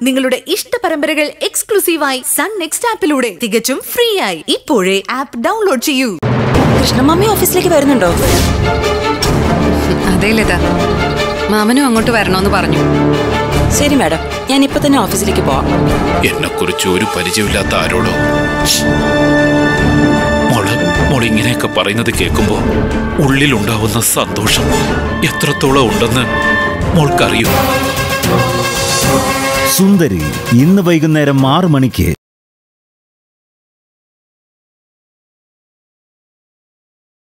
നിങ്ങളുടെ ഇഷ്ട പരമ്പരകൾ എക്സ്ക്ലൂസീവായി സൺ നെക്സ്റ്റ് ആപ്പിലൂടെ തികച്ചും ഫ്രീ ആയി ഇപ്പോഴേ ആപ്പ് ഡൗൺലോഡ് ചെയ്യൂ കൃഷ്ണമമ്മി ഓഫീസിലേക്ക് വരുന്നുണ്ടോ അതെ ലത മാമനും അങ്ങോട്ട് വരണോന്ന് പറഞ്ഞു ശരി മാഡം ഞാൻ ഇപ്പൊ തന്നെ ഓഫീസിലേക്ക് പോവാം എന്നെക്കുറിച്ച് ഒരു പരിചയമില്ലാത്ത ആരോടോ മോള് മോൾ ഇങ്ങനെയൊക്കെ പറയുന്നത് കേൾക്കുമ്പോ ഉള്ളിലുണ്ടാവുന്ന സന്തോഷം എത്രത്തോളം ഉണ്ടെന്ന് മോൾക്കറിയൂ സുന്ദരി ഇന്ന് വൈകുന്നേരം ആറ് മണിക്ക്